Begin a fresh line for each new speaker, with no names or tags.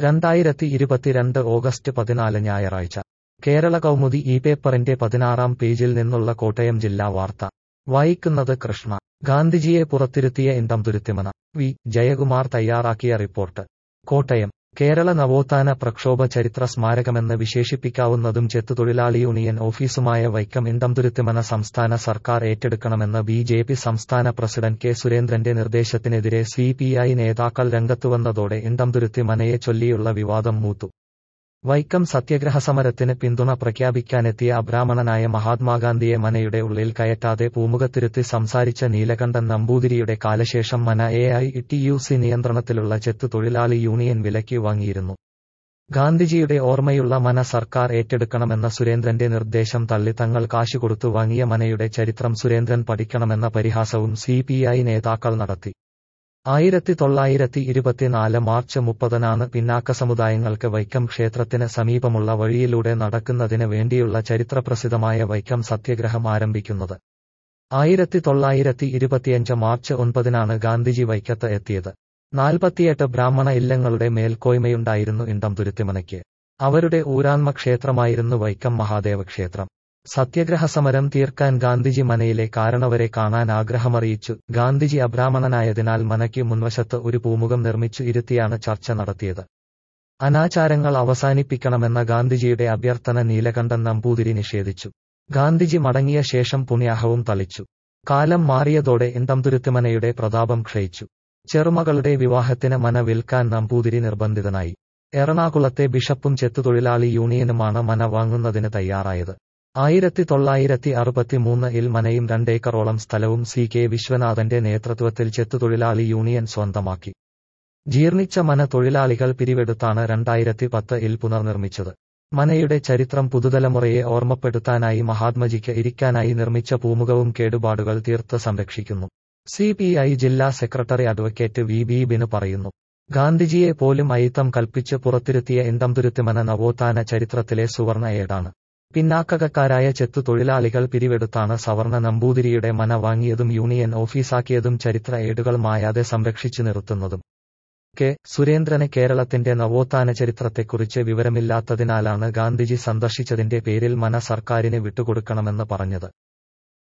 രണ്ടായിരത്തി ഇരുപത്തിരണ്ട് ഓഗസ്റ്റ് പതിനാല് ഞായറാഴ്ച കേരള കൗമുദി ഈ പേപ്പറിന്റെ പതിനാറാം പേജിൽ നിന്നുള്ള കോട്ടയം ജില്ലാ വാർത്ത വായിക്കുന്നത് കൃഷ്ണ ഗാന്ധിജിയെ പുറത്തിരുത്തിയ ഇന്തംതുരുത്തിമന വി ജയകുമാർ തയ്യാറാക്കിയ റിപ്പോർട്ട് കോട്ടയം കേരള നവോത്ഥാന പ്രക്ഷോഭ ചരിത്ര സ്മാരകമെന്ന് വിശേഷിപ്പിക്കാവുന്നതും ചെത്തുതൊഴിലാളി യൂണിയൻ ഓഫീസുമായ വൈക്കം ഇണ്ടംതുരുത്തിമന സംസ്ഥാന സർക്കാർ ഏറ്റെടുക്കണമെന്ന് ബി ജെ പി സംസ്ഥാന പ്രസിഡന്റ് കെ സുരേന്ദ്രന്റെ നിർദ്ദേശത്തിനെതിരെ സി പി ഐ നേതാക്കൾ രംഗത്തുവന്നതോടെ ഇണ്ടംതുരുത്തി മനയെ ചൊല്ലിയുള്ള വിവാദം മൂത്തു വൈക്കം സത്യഗ്രഹ സമരത്തിന് പിന്തുണ പ്രഖ്യാപിക്കാനെത്തിയ അബ്രാഹ്മണനായ മഹാത്മാഗാന്ധിയെ മനയുടെ ഉള്ളിൽ കയറ്റാതെ പൂമുഖത്തിരുത്തി സംസാരിച്ച നീലകണ്ഠൻ നമ്പൂതിരിയുടെ കാലശേഷം മന A I T U C നിയന്ത്രണത്തിലുള്ള ചെത്തു തൊഴിലാളി യൂണിയൻ വിലയ്ക്ക് വാങ്ങിയിരുന്നു ഗാന്ധിജിയുടെ ഓർമ്മയുള്ള മന സർക്കാർ ഏറ്റെടുക്കണമെന്ന സുരേന്ദ്രന്റെ നിർദ്ദേശം തള്ളി തങ്ങൾ കാശ് കൊടുത്തു വാങ്ങിയ മനയുടെ ചരിത്രം സുരേന്ദ്രൻ പഠിക്കണമെന്ന പരിഹാസവും സി നേതാക്കൾ നടത്തി ആയിരത്തി തൊള്ളായിരത്തി ഇരുപത്തിനാല് മാർച്ച് മുപ്പതിനാണ് പിന്നാക്ക സമുദായങ്ങൾക്ക് വൈക്കം ക്ഷേത്രത്തിന് സമീപമുള്ള വഴിയിലൂടെ നടക്കുന്നതിന് വേണ്ടിയുള്ള ചരിത്രപ്രസിദ്ധമായ വൈക്കം സത്യഗ്രഹം ആരംഭിക്കുന്നത് ആയിരത്തി തൊള്ളായിരത്തി ഇരുപത്തിയഞ്ച് മാർച്ച് ഒൻപതിനാണ് ഗാന്ധിജി വൈക്കത്ത് എത്തിയത് നാൽപ്പത്തിയെട്ട് ബ്രാഹ്മണ ഇല്ലങ്ങളുടെ മേൽക്കോയ്മയുണ്ടായിരുന്നു ഇണ്ടംതുരുത്തിമനയ്ക്ക് അവരുടെ ഊരാൺമ ക്ഷേത്രമായിരുന്നു വൈക്കം മഹാദേവ ക്ഷേത്രം സത്യഗ്രഹ സമരം തീർക്കാൻ ഗാന്ധിജി മനയിലെ കാരണവരെ കാണാൻ ആഗ്രഹമറിയിച്ചു ഗാന്ധിജി അബ്രാഹ്മണനായതിനാൽ മനയ്ക്ക് മുൻവശത്ത് ഒരു പൂമുഖം നിർമ്മിച്ചു ഇരുത്തിയാണ് ചർച്ച നടത്തിയത് അനാചാരങ്ങൾ അവസാനിപ്പിക്കണമെന്ന ഗാന്ധിജിയുടെ അഭ്യർത്ഥന നീലകണ്ഠൻ നമ്പൂതിരി നിഷേധിച്ചു ഗാന്ധിജി മടങ്ങിയ ശേഷം പുണ്യാഹവും തളിച്ചു കാലം മാറിയതോടെ ഇണ്ടംതുരുത്തിമനയുടെ പ്രതാപം ക്ഷയിച്ചു ചെറുമകളുടെ വിവാഹത്തിന് മന വിൽക്കാൻ നമ്പൂതിരി നിർബന്ധിതനായി എറണാകുളത്തെ ബിഷപ്പും ചെത്തുതൊഴിലാളി യൂണിയനുമാണ് മന വാങ്ങുന്നതിന് തയ്യാറായത് ആയിരത്തി തൊള്ളായിരത്തി അറുപത്തിമൂന്ന് ഇൽ മനയും രണ്ടേക്കറോളം സ്ഥലവും സി കെ വിശ്വനാഥന്റെ നേതൃത്വത്തിൽ ചെത്തുതൊഴിലാളി യൂണിയൻ സ്വന്തമാക്കി ജീർണിച്ച മന തൊഴിലാളികൾ പിരിവെടുത്താണ് രണ്ടായിരത്തി പത്ത് ഇൽ പുനർനിർമ്മിച്ചത് മനയുടെ ചരിത്രം പുതുതലമുറയെ ഓർമ്മപ്പെടുത്താനായി മഹാത്മജിക്ക് ഇരിക്കാനായി നിർമ്മിച്ച പൂമുഖവും കേടുപാടുകൾ തീർത്ത് സംരക്ഷിക്കുന്നു സി പി ഐ ജില്ലാ സെക്രട്ടറി അഡ്വക്കേറ്റ് വി ബി ബിന് പറയുന്നു ഗാന്ധിജിയെ പോലും അയിത്തം കൽപ്പിച്ച് പുറത്തിരുത്തിയ ഇന്തംതുരുത്തിമന നവോത്ഥാന ചരിത്രത്തിലെ സുവർണ ഏടാണ് പിന്നാക്കക്കാരായ ചെത്തു തൊഴിലാളികൾ പിരിവെടുത്താണ് സവർണ നമ്പൂതിരിയുടെ മന വാങ്ങിയതും യൂണിയൻ ഓഫീസാക്കിയതും ചരിത്ര ഏടുകൾ മായാതെ സംരക്ഷിച്ചു നിർത്തുന്നതും കെ സുരേന്ദ്രന് കേരളത്തിന്റെ നവോത്ഥാന ചരിത്രത്തെക്കുറിച്ച് വിവരമില്ലാത്തതിനാലാണ് ഗാന്ധിജി സന്ദർശിച്ചതിന്റെ പേരിൽ മന സർക്കാരിന് വിട്ടുകൊടുക്കണമെന്ന് പറഞ്ഞത്